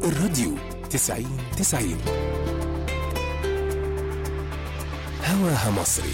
الراديو تسعين تسعين هواها مصري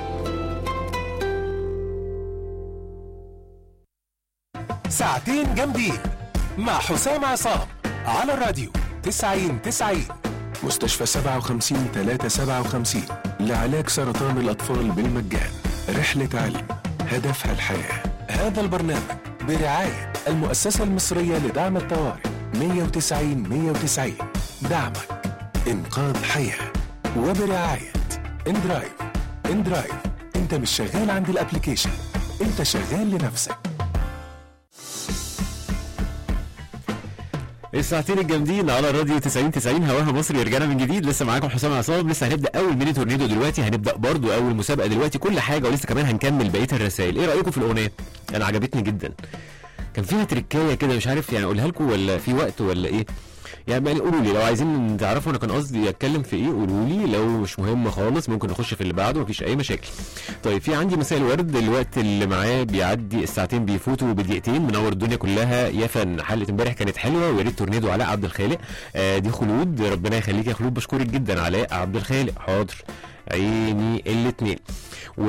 ساعتين جامدين مع حسام عصام على الراديو تسعين تسعين مستشفى سبعة وخمسين تلاتة سبعة وخمسين لعلاج سرطان الأطفال بالمجان رحلة علم هدفها الحياة هذا البرنامج برعاية المؤسسة المصرية لدعم الطوارئ 190 190 دعمك إنقاذ حياة وبرعاية اندرايف اندرايف انت مش شغال عند الابليكيشن انت شغال لنفسك الساعتين الجامدين على الراديو 90 90 هواها مصري رجعنا من جديد لسه معاكم حسام عصام لسه هنبدا اول ميني تورنيدو دلوقتي هنبدا برضو اول مسابقه دلوقتي كل حاجه ولسه كمان هنكمل بقيه الرسائل ايه رايكم في الاغنيه انا عجبتني جدا كان فيها تركايه كده مش عارف يعني اقولها لكم ولا في وقت ولا ايه يعني يعني قولوا لي لو عايزين تعرفوا انا كان قصدي اتكلم في ايه قولوا لي لو مش مهم خالص ممكن نخش في اللي بعده مفيش اي مشاكل طيب في عندي مساء الورد الوقت اللي معاه بيعدي الساعتين بيفوتوا بدقيقتين منور الدنيا كلها يا فن حلقه امبارح كانت حلوه ويا ريت تورنيدو علاء عبد الخالق آه دي خلود ربنا يخليك يا خلود بشكرك جدا علاء عبد الخالق حاضر عيني الاثنين و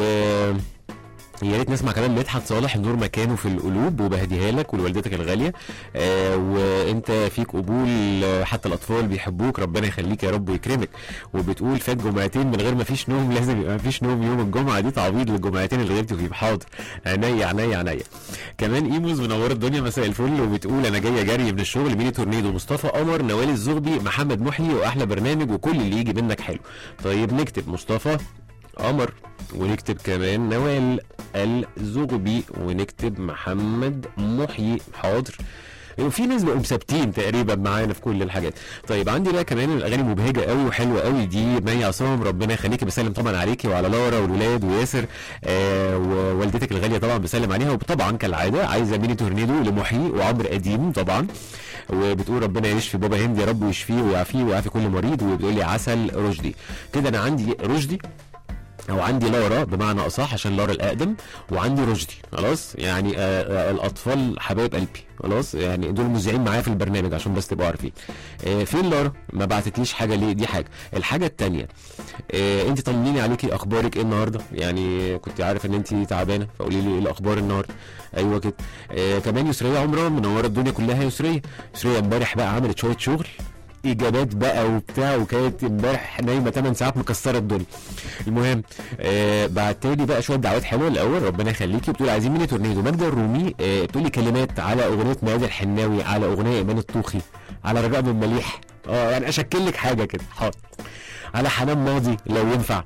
يا ريت نسمع كمان مدحت صالح النور مكانه في القلوب وبهديها لك ولوالدتك الغاليه آه وانت فيك قبول آه، حتى الاطفال بيحبوك ربنا يخليك يا رب ويكرمك وبتقول فات جمعتين من غير ما فيش نوم لازم يبقى ما فيش نوم يوم الجمعه دي تعويض للجمعتين اللي غبت فيهم حاضر عينيا عينيا عينيا كمان ايموز منوره الدنيا مساء الفل وبتقول انا جايه جري من الشغل ميني تورنيدو مصطفى قمر نوال الزغبي محمد محيي واحلى برنامج وكل اللي يجي منك حلو طيب نكتب مصطفى قمر ونكتب كمان نوال الزغبي ونكتب محمد محيي حاضر وفي ناس بقوا مثابتين تقريبا معانا في كل الحاجات طيب عندي بقى كمان الاغاني مبهجه قوي وحلوه قوي دي مي عصام ربنا يخليكي بسلم طبعا عليكي وعلى لارا والولاد وياسر آه ووالدتك الغاليه طبعا بسلم عليها وطبعا كالعاده عايزه ميني تورنيدو لمحيي وعمر قديم طبعا وبتقول ربنا يشفي بابا هند يا رب ويشفيه ويعافيه ويعافي كل مريض وبتقول لي عسل رشدي كده انا عندي رشدي او عندي لارا بمعنى اصح عشان لارا الاقدم وعندي رشدي خلاص يعني آه آه الاطفال حبايب قلبي خلاص يعني دول مذيعين معايا في البرنامج عشان بس تبقوا عارفين آه فين لارا ما بعتتليش حاجه ليه دي حاجه الحاجه الثانيه آه انت طمنيني عليكي اخبارك ايه النهارده يعني كنت عارف ان انت تعبانه فقولي لي ايه الاخبار النهارده ايوه كده آه كمان يسريه عمران منوره الدنيا كلها يسريه يسريه امبارح بقى عملت شويه شغل اجابات بقى وبتاع وكانت امبارح نايمه 8 ساعات مكسره الدنيا المهم آه بعتالي بقى شويه دعوات حلوه الاول ربنا يخليكي بتقول عايزين ميني تورنيدو ماجدة الرومي آه بتقول لي كلمات على اغنيه ميادة الحناوي على اغنيه ايمان الطوخي على رجاء بن مليح اه يعني اشكل لك حاجه كده حاضر على حنان ماضي لو ينفع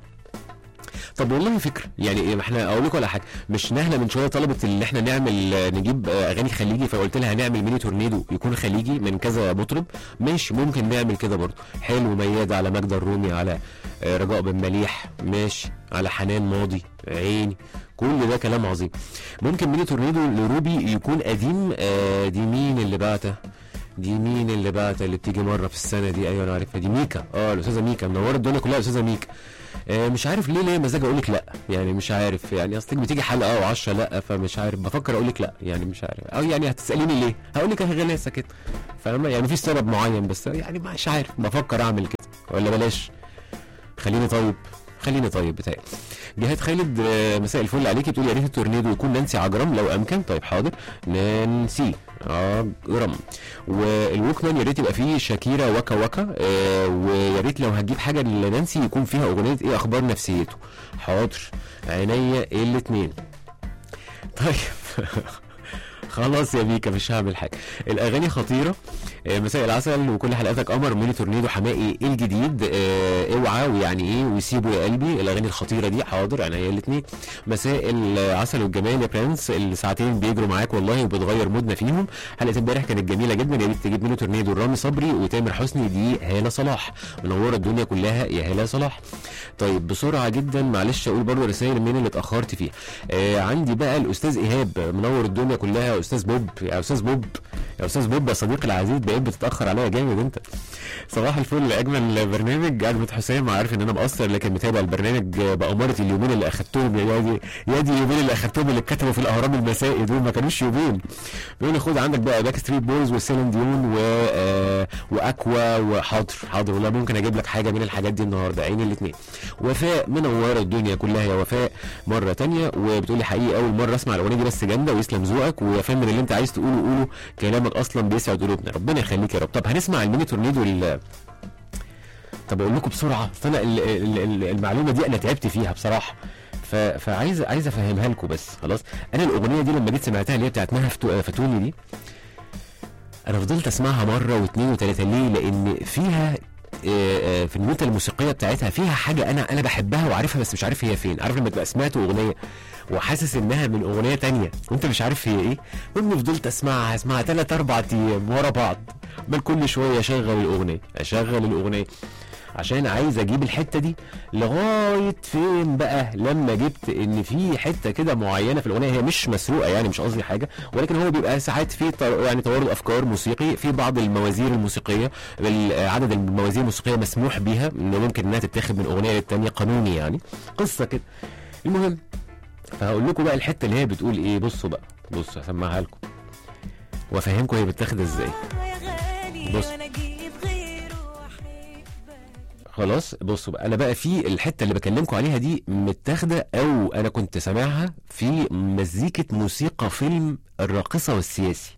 طب والله فكره يعني ايه ما احنا اقول لكم على حاجه مش نهله من شويه طلبت ان احنا نعمل آه، نجيب آه، اغاني خليجي فقلت لها هنعمل ميني تورنيدو يكون خليجي من كذا مطرب ماشي ممكن نعمل كده برضه حلو ميادة على ماجدة الرومي على آه، رجاء بن مليح ماشي على حنان ماضي عيني كل ده كلام عظيم ممكن ميني تورنيدو لروبي يكون قديم آه دي مين اللي بعته دي مين اللي بعت اللي بتيجي مره في السنه دي ايوه انا عارفها دي ميكا اه الاستاذه ميكا منوره الدنيا كلها الاستاذه ميكا آه مش عارف ليه ليه مزاج اقول لك لا يعني مش عارف يعني اصلك بتيجي حلقه و10 لا فمش عارف بفكر اقول لك لا يعني مش عارف او يعني هتساليني ليه هقول لك اهي غلاسه كده فاهمه يعني في سبب معين بس يعني مش عارف بفكر اعمل كده ولا بلاش خليني طيب خليني طيب بتاعي جهاد خالد آه، مساء الفل عليكي بتقول يا ريت التورنيدو يكون نانسي عجرم لو امكن طيب حاضر نانسي عجرم والوكمان يا ريت يبقى فيه شاكيرا وكا وكا آه ويا ريت لو هتجيب حاجه لنانسي يكون فيها اغنيه ايه اخبار نفسيته حاضر عينيا الاثنين طيب خلاص يا ميكا مش هعمل حاجه الاغاني خطيره آه، مساء العسل وكل حلقاتك قمر ميني تورنيدو حمائي الجديد آه، اوعى ويعني ايه ويسيبوا يا قلبي الاغاني الخطيره دي حاضر عينيا الاثنين مساء العسل والجمال يا برنس الساعتين بيجروا معاك والله وبتغير مودنا فيهم حلقه امبارح كانت جميله جدا يا ريت تجيب ميني تورنيدو رامي صبري وتامر حسني دي هاله صلاح منوره الدنيا كلها يا هاله صلاح طيب بسرعه جدا معلش اقول برضه رسائل مين اللي اتاخرت فيها آه عندي بقى الاستاذ ايهاب منور الدنيا كلها يا استاذ بوب يا استاذ بوب يا استاذ بوب يا صديقي العزيز بقيت بتتاخر عليا جامد انت صباح الفل اجمل برنامج اجمد حسام عارف ان انا مقصر لكن متابع البرنامج بأمارة اليومين اللي اخدتهم يا دي يا دي اليومين اللي اخدتهم اللي اتكتبوا في الاهرام المسائي دول ما كانوش يومين بيقول لي خد عندك بقى باك ستريت بويز وسيلين ديون و آه واكوا وحاضر حاضر والله ممكن اجيب لك حاجه من الحاجات دي النهارده عيني الاثنين وفاء منوره الدنيا كلها يا وفاء مره تانية وبتقول لي حقيقي اول مره اسمع الاغنيه دي بس جامده ويسلم ذوقك ويا فندم من اللي انت عايز تقوله قوله كلامك اصلا بيسعد قلوبنا ربنا يخليك يا رب طب هنسمع الميني تورنيدو ال طب اقول لكم بسرعه فانا ال- ال- ال- المعلومه دي انا تعبت فيها بصراحه ف... فعايز عايز افهمها لكم بس خلاص انا الاغنيه دي لما جيت سمعتها اللي هي بتاعت مها فتو... فتوني دي انا فضلت اسمعها مره واثنين وثلاثه ليه لان فيها آه، آه، في النوتة الموسيقية بتاعتها فيها حاجة أنا أنا بحبها وعارفها بس مش عارف هي فين، عارف لما تبقى سمعت أغنية وحاسس إنها من أغنية تانية وأنت مش عارف هي إيه؟ المهم فضلت أسمعها أسمعها تلات أربع أيام ورا بعض، بل كل شوية أشغل الأغنية، أشغل الأغنية عشان عايز اجيب الحته دي لغايه فين بقى لما جبت ان في حته كده معينه في الاغنيه هي مش مسروقه يعني مش قصدي حاجه ولكن هو بيبقى ساعات في طر- يعني توارد افكار موسيقي في بعض الموازير الموسيقيه بال- عدد الموازير الموسيقيه مسموح بيها انه ممكن انها تتاخد من اغنيه للتانيه قانوني يعني قصه كده المهم فهقول لكم بقى الحته اللي هي بتقول ايه بصوا بقى بصوا هسمعها لكم وافهمكم هي بتاخد ازاي يا غالي بص. وانا اجيب غيره واحبك خلاص بصوا بقى انا بقى في الحته اللي بكلمكم عليها دي متاخده او انا كنت سامعها في مزيكه موسيقى فيلم الراقصه والسياسي